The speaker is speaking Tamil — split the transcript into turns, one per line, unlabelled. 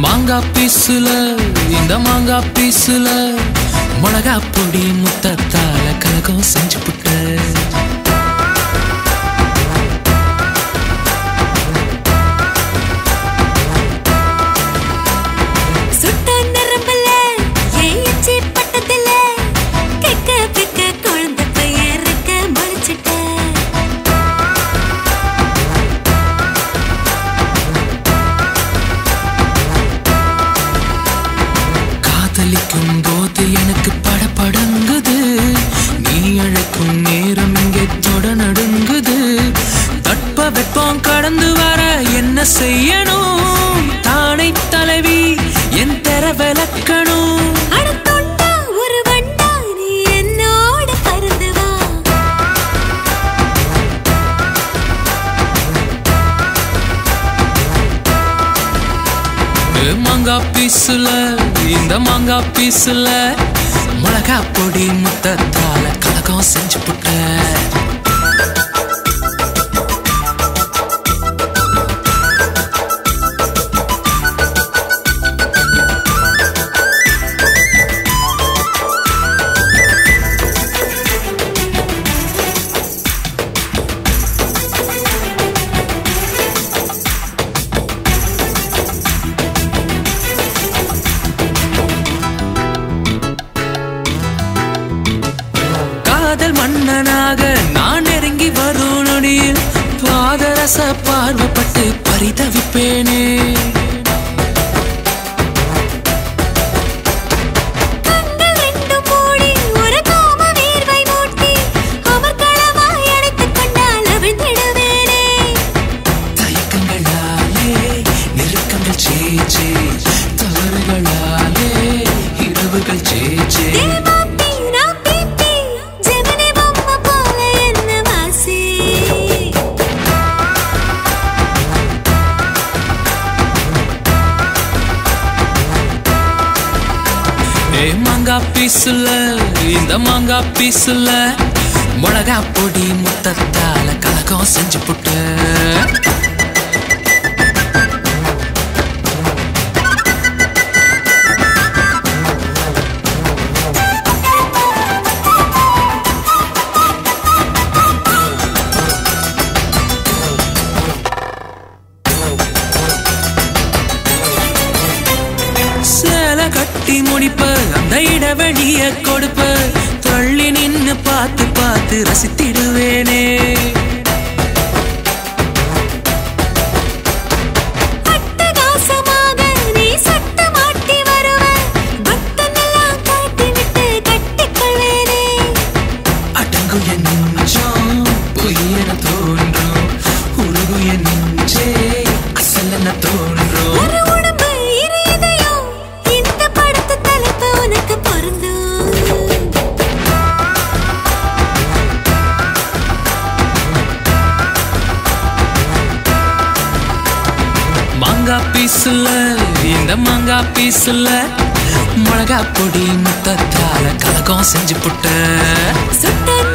மாங்காய் பீசுல இந்த மாங்காய் பீசுல மிளகா பொடி முத்தத்தால கலகம் செஞ்சு புட்ட
சுட்ட நரம்புல ஏன் எச்சி பட்டதுல கெக்க பெக்க குழந்தை பையன் இருக்க முளைச்சிட்ட
காதலிக்கும் போது எனக்கு படபடங்குது நீ அழைக்கும் நேரம் இங்கே தொட நடுங்குது தட்ப வெப்பம் கடந்து வர என்ன செய்யணும் தானை தலைவி என் தெர விளக்கணும்
அடுத்தொண்டா ஒரு வண்டா நீ என்னோட பறந்து வா
ஏ மாங்கா பீசுல இந்த மாங்கா பீசுல மிளகா பொடி முத்தத்தால கலகம் செஞ்சு புட்ட காதல் மன்னனாக நான் நெருங்கி வரும் நொடியில் பாதரச பார்வைப்பட்டு பரிதவிப்பேனே
கண்கள் ரெண்டும் மூடி ஒரு காம வேர்வை மூட்டி அவர் களவாய் அணைத்துக் கொண்டால் அவிழ்ந்திடுவேனே
தயக்கங்களாலே நெருக்கங்கள் சேச்சே தவறுகளாலே இரவுகள் சேச்சே
தேவாப்பி நான் பீப்பி ஜெமினி பொம்மை போல என்ன வாசி
ஏ மாங்கா பீசுல இந்த மாங்கா பீசுல மிளகா பொடி முத்தத்தால கலகம் செஞ்சு புட்ட சேலை கட்டி முடிப்ப அந்த இடைவெளிய கொடுப்ப தள்ளி நின்னு பார்த்து பார்த்து ரசித்திடுவேனே
அட்டகாசமாக நீ சட்ட மாட்டி வருவ பட்டனெல்லாம் காட்டி விட்டு கட்டிக்கொள்வேனே
அடங்கு என் நெஞ்சம் பொய் என தோன்றும் உருகு என் நெஞ்சே அசல் என தோன்றும்
ஒரு உடம்பு இரு இதயம் இந்த படத்து தலைப்பு உனக்கு பொருந்தும்
மாங்கா பீசுல இந்த மாங்கா பீசுல மிளகா பொடி முத்தத்தால கலகம் செஞ்சு புட்ட
சுட்ட